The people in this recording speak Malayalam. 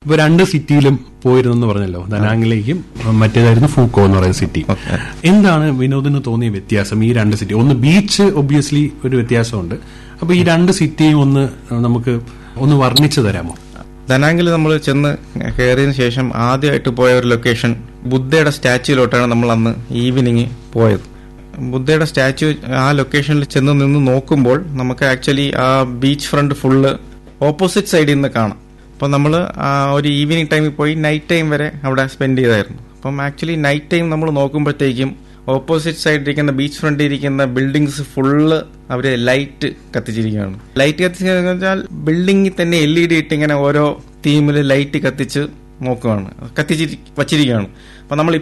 ഇപ്പൊ രണ്ട് സിറ്റിയിലും പോയിരുന്നെന്ന് പറഞ്ഞല്ലോ ദനാങ്ങിലേക്കും മറ്റേതായിരുന്നു ഫൂക്കോ എന്ന് പറയുന്ന സിറ്റി എന്താണ് വിനോദിന് തോന്നിയ വ്യത്യാസം ഈ രണ്ട് സിറ്റി ഒന്ന് ബീച്ച് ഒബ്വിയസ്ലി ഒരു വ്യത്യാസമുണ്ട് അപ്പൊ ഈ രണ്ട് സിറ്റിയും ഒന്ന് നമുക്ക് ഒന്ന് വർണ്ണിച്ചു തരാമോ ദനാങ്കിൽ നമ്മൾ ചെന്ന് കയറിയതിനു ശേഷം ആദ്യമായിട്ട് പോയ ഒരു ലൊക്കേഷൻ ബുദ്ധയുടെ സ്റ്റാച്യൂയിലോട്ടാണ് നമ്മൾ അന്ന് ഈവനിങ് പോയത് ബുദ്ധയുടെ സ്റ്റാച്യു ആ ലൊക്കേഷനിൽ ചെന്ന് നിന്ന് നോക്കുമ്പോൾ നമുക്ക് ആക്ച്വലി ആ ബീച്ച് ഫ്രണ്ട് ഫുള്ള് ഓപ്പോസിറ്റ് സൈഡിൽ നിന്ന് കാണാം അപ്പം നമ്മൾ ഒരു ഈവനിങ് ടൈമിൽ പോയി നൈറ്റ് ടൈം വരെ അവിടെ സ്പെൻഡ് ചെയ്തായിരുന്നു അപ്പം ആക്ച്വലി നൈറ്റ് ടൈം നമ്മൾ നോക്കുമ്പോഴത്തേക്കും ഓപ്പോസിറ്റ് സൈഡിൽ ഇരിക്കുന്ന ബീച്ച് ഫ്രണ്ടിൽ ഇരിക്കുന്ന ബിൽഡിങ്സ് ഫുള്ള് അവര് ലൈറ്റ് കത്തിച്ചിരിക്കുകയാണ് ലൈറ്റ് കത്തിച്ചിരിക്കുക വെച്ചാൽ ബിൽഡിങ്ങിൽ തന്നെ എൽ ഇ ഡി ഇട്ട് ഇങ്ങനെ ഓരോ തീമിൽ ലൈറ്റ് കത്തിച്ച് നോക്കുകയാണ് കത്തിച്ച് വച്ചിരിക്കുകയാണ് അപ്പൊ നമ്മൾ